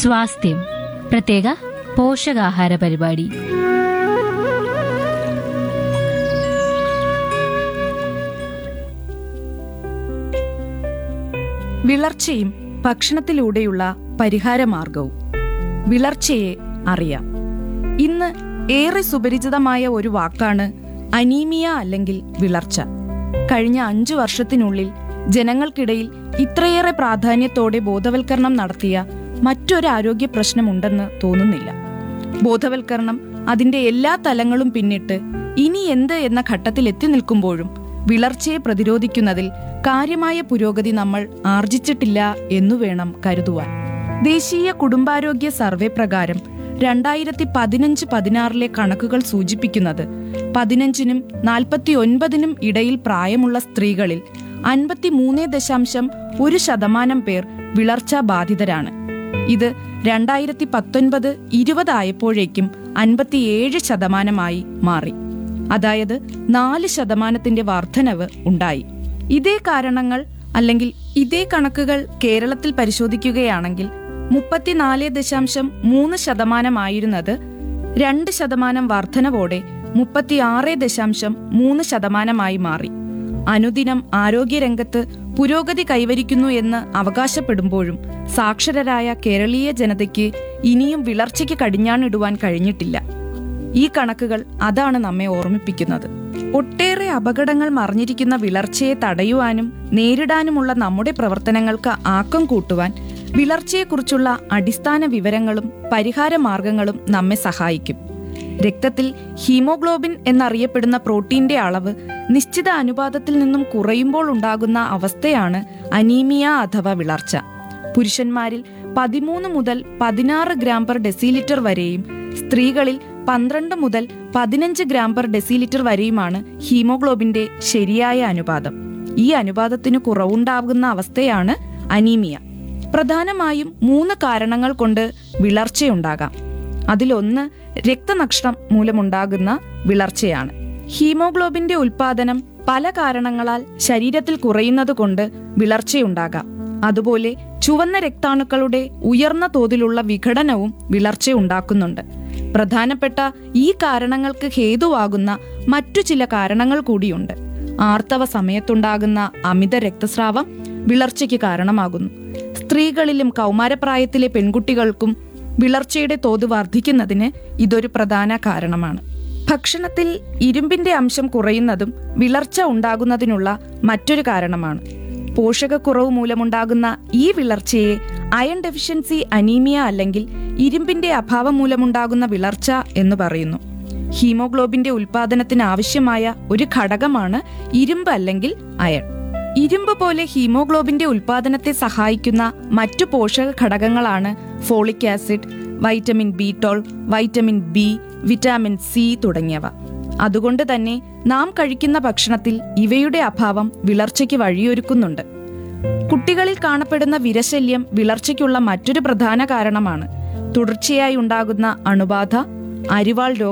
സ്വാസ്ഥ്യം പ്രത്യേക പോഷകാഹാര പരിപാടി വിളർച്ചയും ഭക്ഷണത്തിലൂടെയുള്ള പരിഹാരമാർഗവും വിളർച്ചയെ അറിയാം ഇന്ന് ഏറെ സുപരിചിതമായ ഒരു വാക്കാണ് അനീമിയ അല്ലെങ്കിൽ വിളർച്ച കഴിഞ്ഞ അഞ്ചു വർഷത്തിനുള്ളിൽ ജനങ്ങൾക്കിടയിൽ ഇത്രയേറെ പ്രാധാന്യത്തോടെ ബോധവൽക്കരണം നടത്തിയ മറ്റൊരു ആരോഗ്യ പ്രശ്നമുണ്ടെന്ന് തോന്നുന്നില്ല ബോധവൽക്കരണം അതിന്റെ എല്ലാ തലങ്ങളും പിന്നിട്ട് ഇനി എന്ത് എന്ന ഘട്ടത്തിൽ എത്തി നിൽക്കുമ്പോഴും വിളർച്ചയെ പ്രതിരോധിക്കുന്നതിൽ കാര്യമായ പുരോഗതി നമ്മൾ ആർജിച്ചിട്ടില്ല എന്നു വേണം കരുതുവാൻ ദേശീയ കുടുംബാരോഗ്യ സർവേ പ്രകാരം രണ്ടായിരത്തി പതിനഞ്ച് പതിനാറിലെ കണക്കുകൾ സൂചിപ്പിക്കുന്നത് പതിനഞ്ചിനും നാൽപ്പത്തി ഒൻപതിനും ഇടയിൽ പ്രായമുള്ള സ്ത്രീകളിൽ അൻപത്തി മൂന്ന് ദശാംശം ഒരു ശതമാനം പേർ വിളർച്ചാ ബാധിതരാണ് ഇത് രണ്ടായിരത്തി പത്തൊൻപത് ഇരുപതായപ്പോഴേക്കും അൻപത്തിയേഴ് ശതമാനമായി മാറി അതായത് നാല് ശതമാനത്തിന്റെ വർധനവ് ഉണ്ടായി ഇതേ കാരണങ്ങൾ അല്ലെങ്കിൽ ഇതേ കണക്കുകൾ കേരളത്തിൽ പരിശോധിക്കുകയാണെങ്കിൽ മുപ്പത്തിനാല് ദശാംശം മൂന്ന് ശതമാനമായിരുന്നത് രണ്ട് ശതമാനം വർധനവോടെ മുപ്പത്തിയാറ് ദശാംശം മൂന്ന് ശതമാനമായി മാറി അനുദിനം ആരോഗ്യരംഗത്ത് പുരോഗതി കൈവരിക്കുന്നു എന്ന് അവകാശപ്പെടുമ്പോഴും സാക്ഷരരായ കേരളീയ ജനതയ്ക്ക് ഇനിയും വിളർച്ചയ്ക്ക് കടിഞ്ഞാണിടുവാൻ കഴിഞ്ഞിട്ടില്ല ഈ കണക്കുകൾ അതാണ് നമ്മെ ഓർമ്മിപ്പിക്കുന്നത് ഒട്ടേറെ അപകടങ്ങൾ മറിഞ്ഞിരിക്കുന്ന വിളർച്ചയെ തടയുവാനും നേരിടാനുമുള്ള നമ്മുടെ പ്രവർത്തനങ്ങൾക്ക് ആക്കം കൂട്ടുവാൻ വിളർച്ചയെക്കുറിച്ചുള്ള അടിസ്ഥാന വിവരങ്ങളും പരിഹാര മാർഗങ്ങളും നമ്മെ സഹായിക്കും രക്തത്തിൽ ഹീമോഗ്ലോബിൻ എന്നറിയപ്പെടുന്ന പ്രോട്ടീന്റെ അളവ് നിശ്ചിത അനുപാതത്തിൽ നിന്നും കുറയുമ്പോൾ ഉണ്ടാകുന്ന അവസ്ഥയാണ് അനീമിയ അഥവാ വിളർച്ച പുരുഷന്മാരിൽ പതിമൂന്ന് മുതൽ പതിനാറ് ഗ്രാം പെർ ഡെസിലിറ്റർ വരെയും സ്ത്രീകളിൽ പന്ത്രണ്ട് മുതൽ പതിനഞ്ച് ഗ്രാം പെർ ഡെസിലിറ്റർ വരെയുമാണ് ഹീമോഗ്ലോബിന്റെ ശരിയായ അനുപാതം ഈ അനുപാതത്തിന് കുറവുണ്ടാകുന്ന അവസ്ഥയാണ് അനീമിയ പ്രധാനമായും മൂന്ന് കാരണങ്ങൾ കൊണ്ട് വിളർച്ചയുണ്ടാകാം അതിലൊന്ന് രക്തനഷ്ടം മൂലമുണ്ടാകുന്ന വിളർച്ചയാണ് ഹീമോഗ്ലോബിന്റെ ഉൽപാദനം പല കാരണങ്ങളാൽ ശരീരത്തിൽ കുറയുന്നത് കൊണ്ട് വിളർച്ചയുണ്ടാകാം അതുപോലെ ചുവന്ന രക്താണുക്കളുടെ ഉയർന്ന തോതിലുള്ള വിഘടനവും വിളർച്ചയുണ്ടാക്കുന്നുണ്ട് പ്രധാനപ്പെട്ട ഈ കാരണങ്ങൾക്ക് ഹേതുവാകുന്ന മറ്റു ചില കാരണങ്ങൾ കൂടിയുണ്ട് ആർത്തവ സമയത്തുണ്ടാകുന്ന അമിത രക്തസ്രാവം വിളർച്ചയ്ക്ക് കാരണമാകുന്നു സ്ത്രീകളിലും കൗമാരപ്രായത്തിലെ പെൺകുട്ടികൾക്കും വിളർച്ചയുടെ തോത് വർദ്ധിക്കുന്നതിന് ഇതൊരു പ്രധാന കാരണമാണ് ഭക്ഷണത്തിൽ ഇരുമ്പിന്റെ അംശം കുറയുന്നതും വിളർച്ച ഉണ്ടാകുന്നതിനുള്ള മറ്റൊരു കാരണമാണ് പോഷകക്കുറവ് മൂലമുണ്ടാകുന്ന ഈ വിളർച്ചയെ അയൺ ഡെഫിഷ്യൻസി അനീമിയ അല്ലെങ്കിൽ ഇരുമ്പിന്റെ അഭാവം മൂലമുണ്ടാകുന്ന വിളർച്ച എന്ന് പറയുന്നു ഹീമോഗ്ലോബിന്റെ ഉൽപാദനത്തിന് ആവശ്യമായ ഒരു ഘടകമാണ് ഇരുമ്പ് അല്ലെങ്കിൽ അയൺ ഇരുമ്പ് പോലെ ഹീമോഗ്ലോബിന്റെ ഉൽപാദനത്തെ സഹായിക്കുന്ന മറ്റു പോഷക ഘടകങ്ങളാണ് ഫോളിക് ആസിഡ് വൈറ്റമിൻ ബി ടോൾ വൈറ്റമിൻ ബി വിറ്റാമിൻ സി തുടങ്ങിയവ അതുകൊണ്ട് തന്നെ നാം കഴിക്കുന്ന ഭക്ഷണത്തിൽ ഇവയുടെ അഭാവം വിളർച്ചയ്ക്ക് വഴിയൊരുക്കുന്നുണ്ട് കുട്ടികളിൽ കാണപ്പെടുന്ന വിരശല്യം വിളർച്ചയ്ക്കുള്ള മറ്റൊരു പ്രധാന കാരണമാണ് തുടർച്ചയായി ഉണ്ടാകുന്ന അണുബാധ അരിവാൾ രോഗം